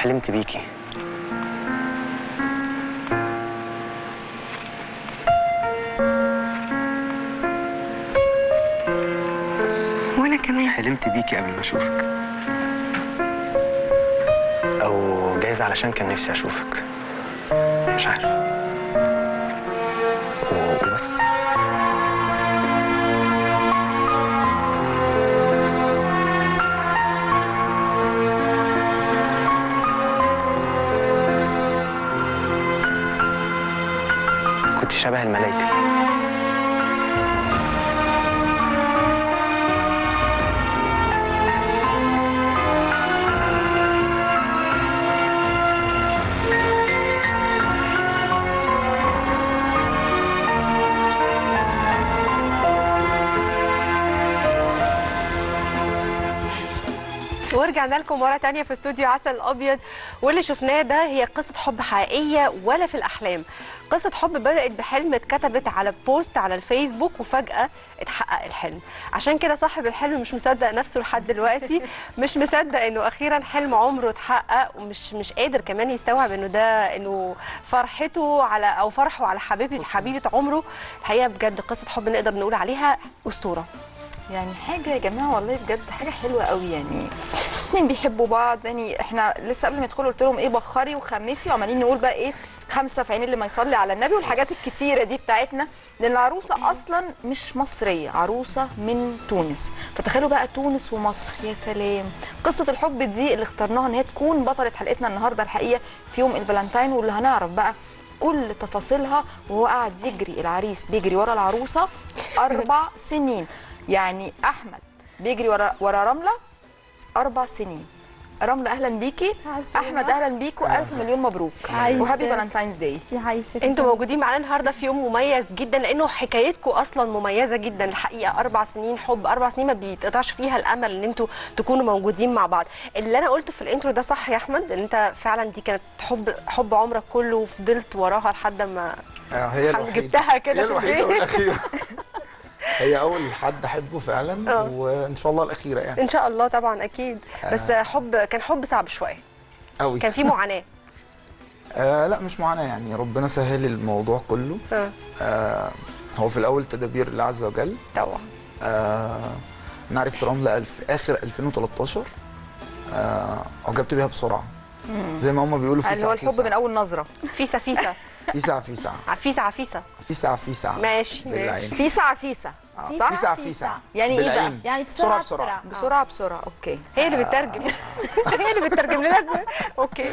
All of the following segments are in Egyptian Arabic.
حلمت بيكي وانا كمان حلمت بيكي قبل ما اشوفك او جايز علشان كان نفسي اشوفك مش عارف و- وبس كنت شبه الملايكه ورجعنا لكم مرة تانية في استوديو عسل الأبيض واللي شفناه ده هي قصة حب حقيقية ولا في الأحلام قصة حب بدأت بحلم اتكتبت على بوست على الفيسبوك وفجأة اتحقق الحلم عشان كده صاحب الحلم مش مصدق نفسه لحد دلوقتي مش مصدق انه اخيرا حلم عمره اتحقق ومش مش قادر كمان يستوعب انه ده انه فرحته على او فرحه على حبيبه حبيبه عمره الحقيقه بجد قصه حب نقدر نقول عليها اسطوره يعني حاجه يا جماعه والله بجد حاجه حلوه قوي يعني اتنين بيحبوا بعض يعني احنا لسه قبل ما يدخلوا قلت لهم ايه بخري وخمسي وعمالين نقول بقى ايه خمسه في عين اللي ما يصلي على النبي والحاجات الكتيره دي بتاعتنا لان العروسه اصلا مش مصريه عروسه من تونس فتخيلوا بقى تونس ومصر يا سلام قصه الحب دي اللي اخترناها ان هي تكون بطله حلقتنا النهارده الحقيقه في يوم الفالنتين واللي هنعرف بقى كل تفاصيلها وهو قاعد يجري العريس بيجري ورا العروسه اربع سنين يعني احمد بيجري ورا ورا رمله اربع سنين رمله اهلا بيكي احمد اهلا بيكوا الف مليون مبروك عايشة. وهابي فالنتاينز داي يعيشك انتوا موجودين معانا النهارده في يوم مميز جدا لانه حكايتكم اصلا مميزه جدا الحقيقه اربع سنين حب اربع سنين ما بيتقطعش فيها الامل ان انتوا تكونوا موجودين مع بعض اللي انا قلته في الانترو ده صح يا احمد ان انت فعلا دي كانت حب حب عمرك كله وفضلت وراها لحد ما آه، هي الحمد الوحيدة جبتها كده هي في الوحيدة البيت. والأخيرة هي أول حد أحبه فعلا آه. وإن شاء الله الأخيرة يعني ان شاء الله طبعا اكيد بس حب كان حب صعب شويه أوي كان في معاناه آه لا مش معانا يعني ربنا سهل الموضوع كله اه آه هو في الأول تدابير الله عز وجل طبعا آه أنا عرفت رملة ألف آخر 2013 آه أعجبت بيها بسرعة زي ما هما بيقولوا في اللي هو الحب من اول نظره فيسه فيسه في ساعة في ساعة عفيسه عفيسه في ساعة في ساعة ماشي بالعين. ماشي في ساعه فيسه آه، صح في ساعة في ساعة يعني إيه بقى؟ بالعين. يعني بسرعة بسرعة بسرعه بسرعه اوكي هي اللي بتترجم هي اللي بتترجم لنا اوكي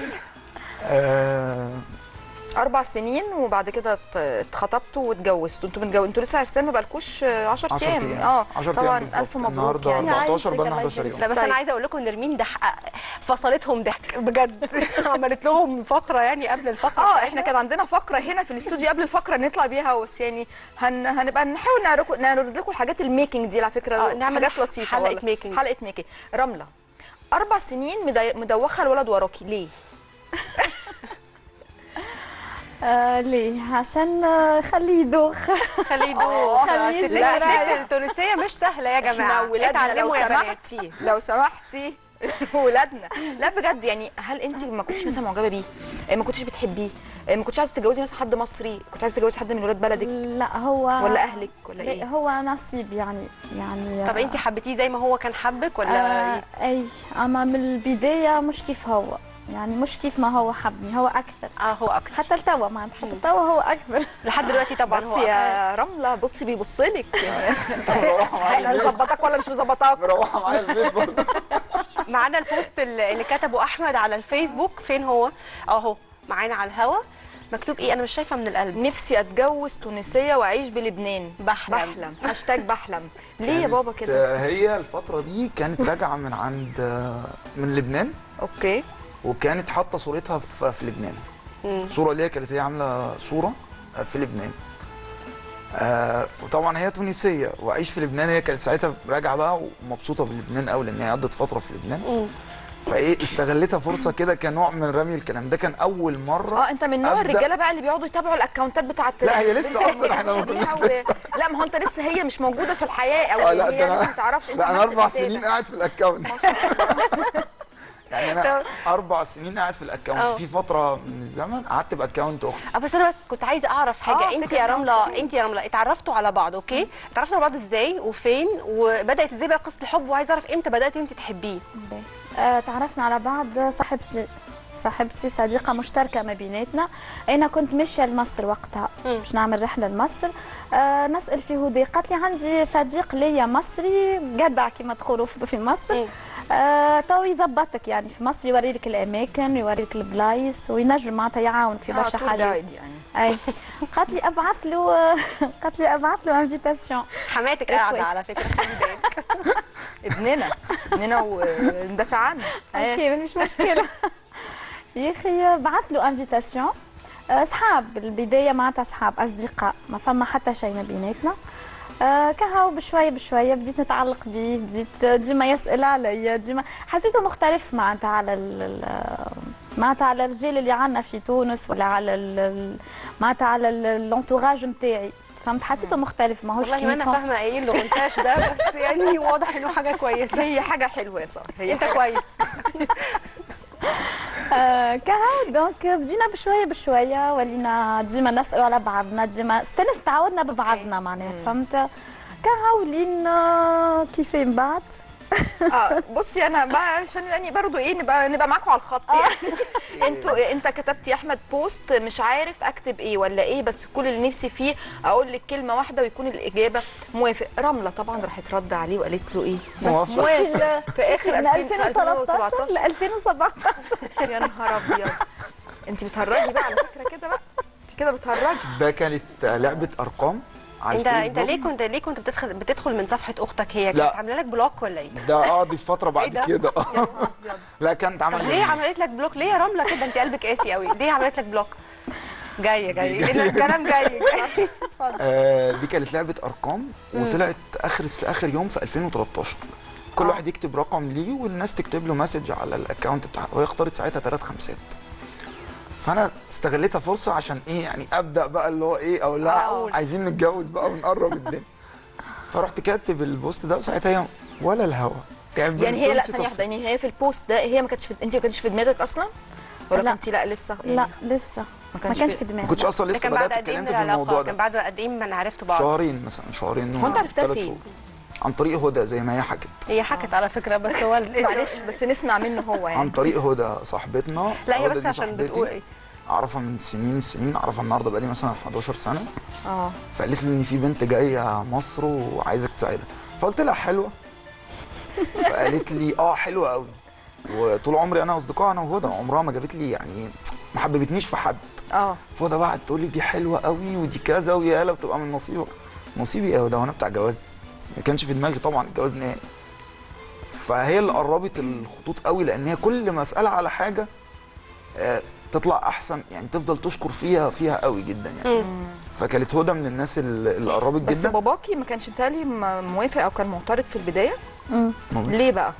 آه اربع سنين وبعد كده ات- اتخطبتوا واتجوزتوا انتوا متجوزين انتوا لسه عرسان ما بقالكوش 10 10 ايام أيام اه 10 طبعا أيام بالظبط. الف مبروك النهارده يعني 14 عايشك بقالنا الله 11 يوم لا بس طيب. انا عايزه اقول لكم ان نرمين ده فصلتهم ضحك بجد عملت لهم فقره يعني قبل الفقره اه احنا كان عندنا فقره هنا في الاستوديو قبل الفقره نطلع بيها بس يعني هن... هنبقى نحاول نعرض نعرض لكم الحاجات الميكنج دي على فكره آه، نعمل حاجات لطيفه حلقة والله. ميكنج. حلقه ميكنج رمله اربع سنين مدي- مدوخه الولد وراكي ليه؟ آه ليه عشان آه، خليه يدوخ خليه يدوخ خليه الست يجري ورايا. الست التونسيه مش سهله يا احنا جماعه ولادنا لو اتعلموا يا بنات سمحتي لو سمحتي ولادنا لا بجد يعني هل انت ما كنتش مثلا معجبه بيه آه، ما كنتش بتحبيه آه، ما كنتش عايزه تتجوزي مثلا حد مصري كنت عايزه تتجوزي حد من ولاد بلدك لا هو ولا اهلك ولا لا، ايه هو نصيب يعني يعني طب انت حبيتيه زي ما هو كان حبك ولا آه اي اما من البدايه مش كيف هو يعني مش كيف ما هو حبني هو اكثر اه هو اكتر حتى التوا ما حتى التوا هو اكثر لحد دلوقتي طبعا بس هو يا رمله بصي بيبص لك مروحة معايا احنا البيت مظبطاك ولا مش مظبطاك مروحة معايا البيت برضه معانا البوست اللي اللي كتبه احمد على الفيسبوك فين هو اهو معانا على الهوا مكتوب ايه انا مش شايفه من القلب نفسي اتجوز تونسيه واعيش بلبنان بحلم. بحلم هاشتاج بحلم ليه يا بابا كانت- كده هي الفترة دي كانت راجعة من عند من لبنان اوكي وكانت حاطة صورتها في, في لبنان صورة ليها كانت هي عاملة صورة في لبنان آه وطبعا هي تونسية وعيش في لبنان هي كانت ساعتها راجعة بقى ومبسوطة بلبنان قوي لأن هي قضت فترة في لبنان فايه استغلتها فرصة كده كنوع من رمي الكلام ده كان أول مرة اه انت من نوع أبدأ- الرجاله بقى اللي بيقعدوا يتابعوا الاكونتات بتاعت لا، هي لسه بنت أصلاً إحنا ما كناش بيها و- لسه. لا ما هو انت لسه هي مش موجوده في الحياه او اه لا هي ده لسه انا ما تعرفش انت لا انا عملت اربع الإزاي ده. سنين قاعد في الاكونت يعني انا طب- اربع سنين قاعد في الاكونت اه. في فتره من الزمن قعدت باكونت اختي اه بس انا بس كنت عايزه اعرف حاجه اه، انت فكرة يا إنها رمله انت يا رمله اتعرفتوا على بعض اوكي اتعرفتوا على بعض ازاي وفين وبدات ازاي بقى قصه الحب وعايزه اعرف امتى بدات انت تحبيه آه، تعرفنا على بعض صاحبتي صاحبتي صديقة مشتركة ما بيناتنا أنا كنت ماشية لمصر وقتها مم. باش نعمل رحلة لمصر آه نسأل في هدى قالت لي عندي صديق ليا مصري جدع كما تقولوا في في مصر مم. آه تو يظبطك يعني في مصر يوري لك الأماكن يوري لك البلايص وينجم معناتها يعاونك في آه، برشا tour حاجات guide يعني أي قالت لي أبعث له قالت لي أبعث له انفيتاسيون حماتك قاعده على فكره خلي بالك ابننا ابننا وندافع عنه آه. اوكي مش مشكله يا اخي بعث له انفيتاسيون اصحاب البدايه معناتها اصحاب اصدقاء ما فما حتى شيء ما بيناتنا آه كهو بشويه بشويه بديت نتعلق بيه بديت ديما يسال عليا ديما حسيته مختلف معناتها على ال- ال- معناتها على الرجال اللي عندنا في تونس ولا على ال- ال- معناتها على الانتوراج نتاعي فهمت حسيته مختلف ماهوش والله ما انا كيفهم. فاهمه ايه اللغنتاش ده بس يعني واضح انه حاجه كويسه هي حاجه حلوه يا ساره هي انت كويس آه، كهو دونك بدينا بشويه بشويه ولينا ديما نسالوا على بعضنا ديما استنس تعودنا ببعضنا معناها فهمت كهو لين آه، كيف من بعد اه بصي انا بقى عشان يعني برضو ايه نبقى نبقى معاكم على الخط يعني انتوا انت كتبت يا احمد بوست مش عارف اكتب ايه ولا ايه بس كل اللي نفسي فيه اقول لك كلمه واحده ويكون الاجابه موافق رمله طبعا راحت رد عليه وقالت له ايه موافق. موافق في اخر من 2013 ل 2017 يا نهار ابيض انت بتهرجي بقى على فكره كده بقى انت كده بتهرجي ده كانت لعبه ارقام على انت انت الفيسبوك. ليه كنت ليه كنت بتدخل بتدخل من صفحه اختك هي كانت لا. عامله لك بلوك ولا ايه؟ ده اه دي فتره إيه بعد ده؟ كده يا نهار أبيض. لا كانت طب عمل ليه عملت لك بلوك؟ ليه يا رمله كده انت قلبك قاسي قوي؟ ليه عملت لك بلوك؟ جايه جايه إيه ده؟ الكلام جاي جاي اتفضل آه دي كانت لعبه ارقام وطلعت اخر اخر يوم في 2013 كل واحد يكتب رقم ليه والناس تكتب له مسج على الاكونت بتاعه وهي اختارت ساعتها ثلاث خمسات فانا استغلتها فرصه عشان ايه يعني ابدا بقى اللي هو ايه اقول لها أقول. عايزين نتجوز بقى ونقرب الدنيا فرحت كاتب البوست ده وساعتها هي ولا الهوا يعني هي لا بتمسك ثانيه واحده يعني هي في البوست ده هي ما كانتش في... انت ما كانتش في دماغك اصلا ولا لا. كنت لا لسه يعني لا لسه ما كانش كانش في- في ما دماغي كنتش اصلا ده لسه كان بعد بدات قد ايه من اتكلمت في الموضوع العلاقه؟ ده كان بعد قد ايه ما عرفتوا بعض؟ شهرين مثلا شهرين هو انت عرفتها ثلاث فين؟ شهور. عن طريق هدى زي ما هي حكت هي حكت على فكره بس هو ال- معلش بس نسمع منه هو عن يعني طريق هدى صاحبتنا لا هي هدى بس دي عشان صاحبتي. بتقول ايه؟ اعرفها من سنين السنين اعرفها النهارده بقالي مثلا 11 سنه اه فقالت لي ان في بنت جايه مصر وعايزك تساعدها فقلت لها حلوه فقالت لي اه حلوه قوي وطول عمري انا واصدقائي انا وهدى عمرها ما جابت لي يعني ما حببتنيش في حد اه فهدى بقى قعدت تقول لي دي حلوه قوي ودي كذا ويا هلا بتبقى من نصيبك نصيبي ايه ده وانا بتاع جواز ما كانش في دماغي طبعا الجواز نهائي فهي اللي قربت الخطوط قوي لان هي كل ما اسالها على حاجه آه، تطلع احسن يعني تفضل تشكر فيها فيها قوي جدا يعني فكانت هدى من الناس اللي اللي قربت بس جدا باباكي ما كانش متهيألي م- موافق او كان معترض في البدايه مم. ليه بقى؟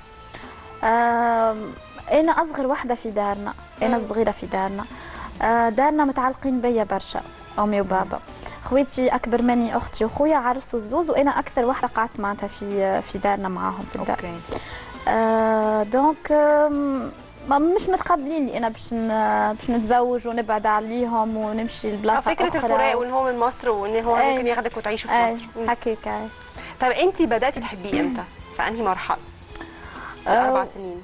آم، انا اصغر وحده في دارنا انا الصغيره في دارنا آه، دارنا متعلقين بيا برشا امي وبابا خواتي اكبر مني اختي وخويا عرسوا الزوز وانا اكثر وحده قعدت معناتها في في دارنا معاهم في الدار اوكي آه دونك آم، ما مش متقبليني انا باش ن- باش نتزوج ونبعد عليهم ونمشي آه، لبلاصه فكره اخرى الفراق وان هو من مصر وان هو أي. ممكن ياخدك وتعيشوا في اي مصر مم. هكاك أي. طب انت بداتي تحبيه امتى؟ في انهي مرحله؟ في آه، اربع سنين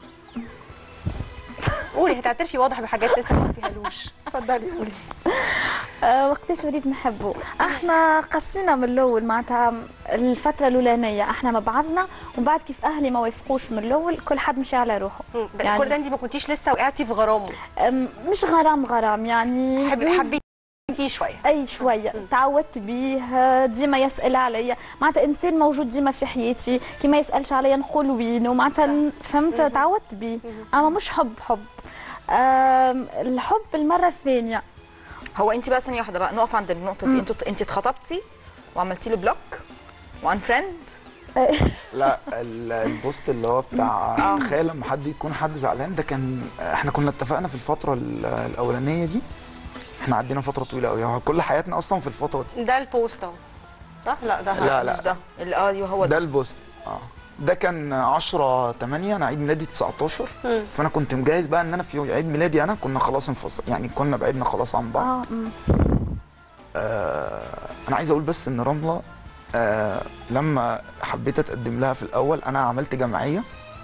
قولي هتعترفي واضح بحاجات لسه ما قلتيهالوش اتفضلي قولي آه، وقتاش وليت نحبه احنا قصينا من الاول معناتها الفتره الاولانيه احنا مع بعضنا ومن بعد كيف اهلي ما وافقوش من الاول كل حد مشي على روحه مم. بس يعني- كل ده انت ما كنتيش لسه وقعتي في غرامه أم، مش غرام غرام يعني حب حبيتيه شويه اي شويه تعودت بيه ديما يسال عليا معناتها انسان موجود ديما في حياتي كي ما يسالش عليا نقول وين ومعناتها فهمت تعودت بيه اما مش حب حب أم، الحب المره الثانيه هو انت بقى ثانيه واحده بقى نقف عند النقطه دي انت انت اتخطبتي وعملتي له بلوك وان فريند لا ال- البوست اللي هو بتاع تخيل لما حد يكون حد زعلان ده كان احنا كنا اتفقنا في الفتره ال- الاولانيه دي احنا عدينا فتره طويله قوي هو كل حياتنا اصلا في الفتره دي ده البوست اهو صح لا ده لا، لا. مش ده اللي اه ايوه هو ده ده البوست اه ده كان 10 8 انا عيد ميلادي 19 مم. فانا كنت مجهز بقى ان انا في عيد ميلادي انا كنا خلاص انفصل يعني كنا بعدنا خلاص عن بعض اه أمم. آه انا عايز اقول بس ان رمله آه لما حبيت اتقدم لها في الاول انا عملت جمعيه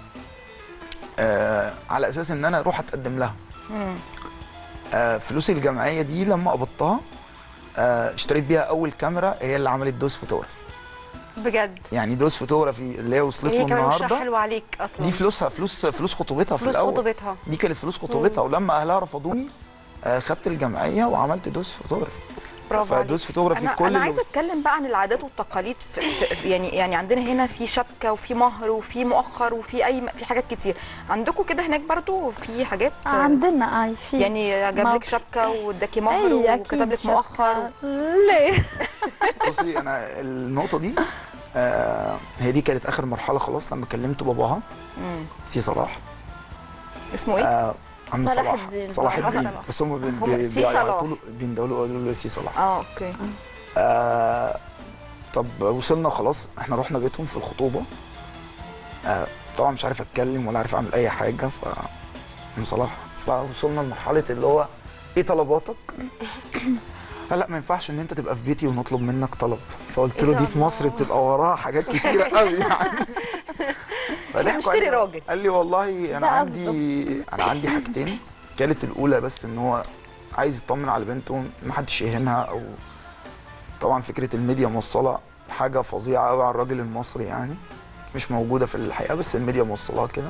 آه على اساس ان انا اروح اتقدم لها مم. آه فلوس الجمعيه دي لما قبضتها آه اشتريت بيها اول كاميرا هي اللي عملت دوز فوتوغرافي بجد يعني دوز فوتوغرافي اللي هي وصلت هي له كمان وشها النهارده حلو عليك اصلا دي فلوسها فلوس فلوس خطوبتها في فلوس الاول خطوبتها دي كانت فلوس خطوبتها ولما اهلها رفضوني آه خدت الجمعيه وعملت دوز فوتوغرافي برافو عليك فدوز فوتوغرافي انا كل انا اللي عايزه اتكلم بقى عن العادات والتقاليد في في يعني يعني عندنا هنا في شبكه وفي مهر وفي مؤخر وفي اي في حاجات كتير عندكم كده هناك برضو في حاجات عندنا اي في يعني جاب ما- لك شبكه واداكي مهر أي، أكيد وكتب لك شبكة. مؤخر ليه بصي انا النقطه دي آه هي دي كانت اخر مرحله خلاص لما كلمت باباها مم. سي صلاح اسمه ايه؟ آه عم صلاح صلاح الدين. صلاح صلاح الدين صلاح. بس هم بي- هم بي- سي بيعيطوا صلاح. له بيندولوا قالوا له سي صلاح اه اوكي آه طب وصلنا خلاص احنا رحنا بيتهم في الخطوبه آه طبعا مش عارف اتكلم ولا عارف اعمل اي حاجه ف عم صلاح فوصلنا لمرحله اللي هو ايه طلباتك؟ قال لا ما ينفعش ان انت تبقى في بيتي ونطلب منك طلب فقلت إيه له ده دي في مصر الله. بتبقى وراها حاجات كتيره قوي يعني فضحكوا مشتري عليه. راجل. قال لي والله انا ده عندي انا عندي حاجتين كانت الاولى بس ان هو عايز يطمن على بنته ما حدش يهينها او طبعا فكره الميديا موصله حاجه فظيعه قوي على الراجل المصري يعني مش موجوده في الحقيقه بس الميديا موصلاها كده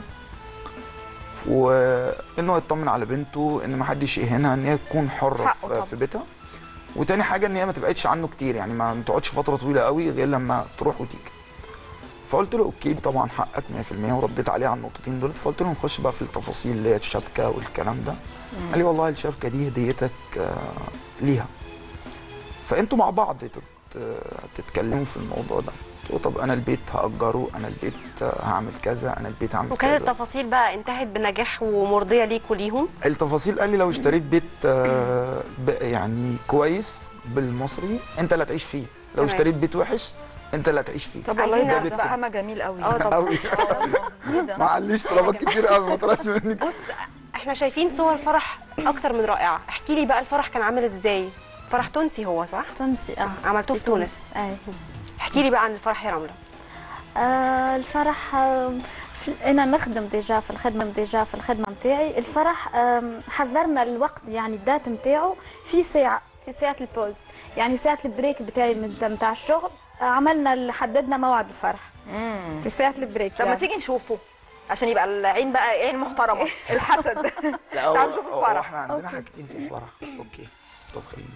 وان هو يطمن على بنته ان ما حدش يهينها ان هي تكون حره حقه طبعا. في, في بيتها وتاني حاجه ان هي ما تبعدش عنه كتير يعني ما ما تقعدش فتره طويله قوي غير لما تروح وتيجي فقلت له اوكي طبعا حقك 100% ورديت عليه على النقطتين دول فقلت له نخش بقى في التفاصيل اللي هي الشبكه والكلام ده قال لي والله الشبكه دي هديتك آه، ليها فانتوا مع بعض تت- تتكلموا في الموضوع ده قلت له طب انا البيت هاجره انا البيت آه، هعمل كذا انا البيت هعمل وكانت كذا التفاصيل بقى انتهت بنجاح ومرضيه ليك وليهم التفاصيل قال لي لو اشتريت بيت آه، ب- يعني كويس بالمصري انت اللي هتعيش فيه لو تمام. اشتريت بيت وحش انت اللي هتعيش فيه طب والله عايزين ده نعرف ده بقى. حما جميل قوي اه طبعا قوي ايه ده؟ معليش طلبات كتير قوي ما طلعش منك بص احنا شايفين صور فرح اكتر من رائعه احكي لي بقى الفرح كان عامل ازاي فرح تونسي هو صح تونسي اه عملتوه في تونس اي احكي لي بقى عن الفرح يا رمله آه الفرح آه في- انا نخدم ديجا في الخدمه ديجا في الخدمه نتاعي الفرح آم، حذرنا الوقت يعني الدات نتاعو في ساعه في ساعه البوز يعني ساعه البريك بتاعي من نتاع الشغل آه، عملنا ال- حددنا موعد الفرح مم. في ساعه البريك طب ما يعني. تيجي نشوفه عشان يبقى العين بقى عين محترمه الحسد لا هو, تعال نشوف هو الفرح. احنا عندنا أوكي. حاجتين في الفرح اوكي طب خلينا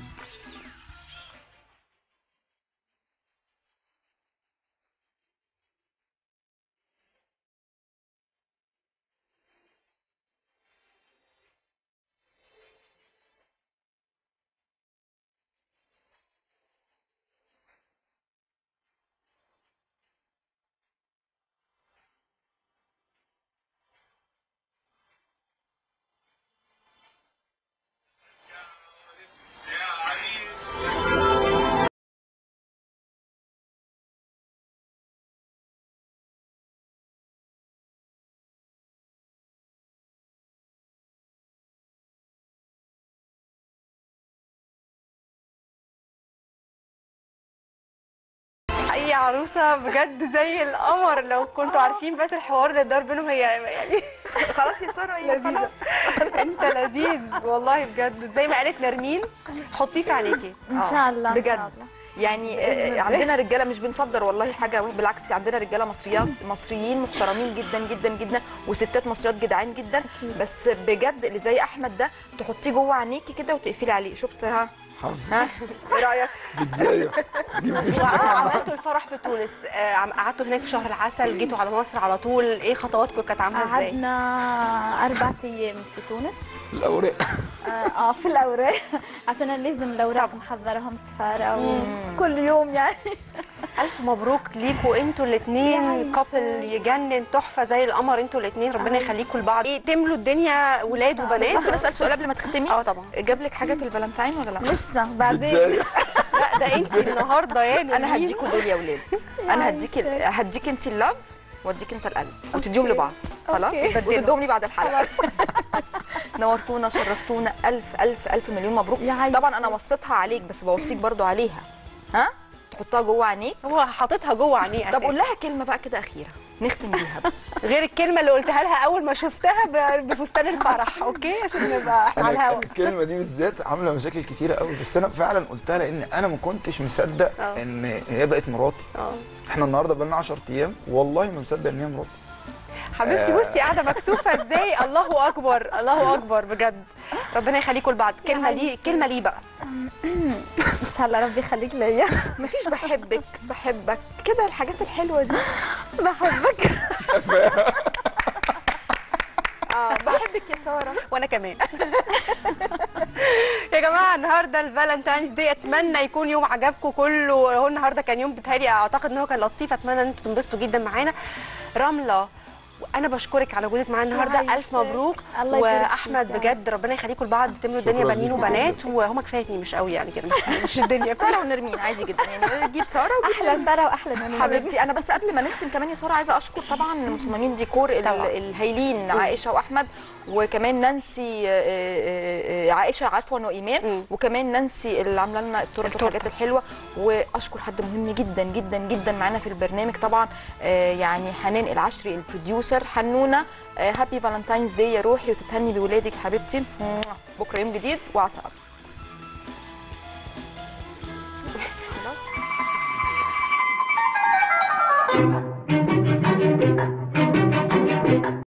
حقيقي عروسه بجد زي القمر لو كنتوا عارفين بس الحوار اللي دار بينهم هي يعني خلاص يا ساره ايه لذيذه انت لذيذ والله بجد زي ما قالت نرمين حطيه في عينيكي ان آه، شاء الله إن بجد. شاء الله. يعني بإذن آه، الله. عندنا رجاله مش بنصدر والله حاجه بالعكس عندنا رجاله مصريات مصريين محترمين جدا جدا جدا وستات مصريات جدعان جدا أكيد. بس بجد اللي زي احمد ده تحطيه جوه عينيكي كده وتقفلي عليه شفت ها حافظ ها ايه رايك بتزايق وعملتوا الفرح في تونس آه، عم- قعدتوا هناك في شهر العسل جيتوا على مصر على طول ايه خطواتكم كانت عامله ازاي قعدنا اربع ايام في تونس الاوراق اه آه، في الاوراق عشان لازم الاوراق نحضرهم سفاره وكل يوم يعني الف مبروك ليكوا انتوا الاثنين يعيشك. كابل يجنن تحفه زي القمر انتوا الاثنين ربنا يخليكم لبعض ايه تملوا الدنيا ولاد بس بس ممكن وبنات اسال سؤال قبل ما تختمي اه طبعا جاب لك حاجه في الفالنتين ولا لا لسه بعدين بتزايق لا ده انت النهارده يا انا نرمين. هديكوا دول يا ولاد انا هديكي يعيشك. هديكي انت اللف واديك انت القلب وتديهم لبعض خلاص أوكي. وتديهم لي بعد الحلقه نورتونا شرفتونا الف الف الف مليون مبروك يا عيني. طبعا انا وصيتها عليك بس بوصيك برضو عليها ها تحطها جوه عينيك هو حاططها جوه عينيه طب قول أساساً. لها كلمه بقى كده اخيره نختم بيها بقى غير الكلمه اللي قلتها لها اول ما شفتها ب- بفستان الفرح اوكي عشان نبقى احنا على انا الهوا الكلمه دي بالذات عامله مشاكل كتيره قوي بس انا فعلا قلتها لان انا ما كنتش مصدق آه. ان هي بقت مراتي اه احنا النهارده بقالنا 10 ايام والله ما مصدق ان هي مراتي حبيبتي بصي قاعده مكسوفه ازاي الله اكبر الله اكبر بجد ربنا يخليكم لبعض كلمه ليه كلمه ليه بقى ان شاء الله ربي يخليك ليا مفيش بحبك بحبك كده الحاجات الحلوه دي بحبك اه بحبك يا ساره وانا كمان يا جماعه النهارده الفالنتاينز دي اتمنى يكون يوم عجبكم كله هو النهارده كان يوم بيتهيألي اعتقد ان هو كان لطيف اتمنى ان انتم تنبسطوا جدا معانا رمله انا بشكرك على وجودك معانا النهارده الف يعيشك. مبروك الله يبارك فيك واحمد يا بجد ربنا يخليكم لبعض تملوا الدنيا شكراً بنين ليكي وبنات وهم كفايه اتنين مش قوي يعني كده مش- مش الدنيا ساره ونرمين عادي جدا يعني تجيب ساره وتجيب احلى ساره واحلى نونو حبيبتي انا بس قبل ما نختم كمان يا ساره عايزه اشكر طبعا مصممين ديكور ال- طبعاً. الهايلين عائشه واحمد وكمان نانسي آه، آه، آه، عائشه عفوا وايمان مم. وكمان نانسي اللي عامله لنا التورته التورتة. والحاجات الحلوه واشكر حد مهم جدا جدا جدا معانا في البرنامج طبعا آه، يعني حنان العشري البروديوسر حنونه هابي فالنتاينز داي يا روحي وتتهني بولادك حبيبتي بكره يوم جديد وعسى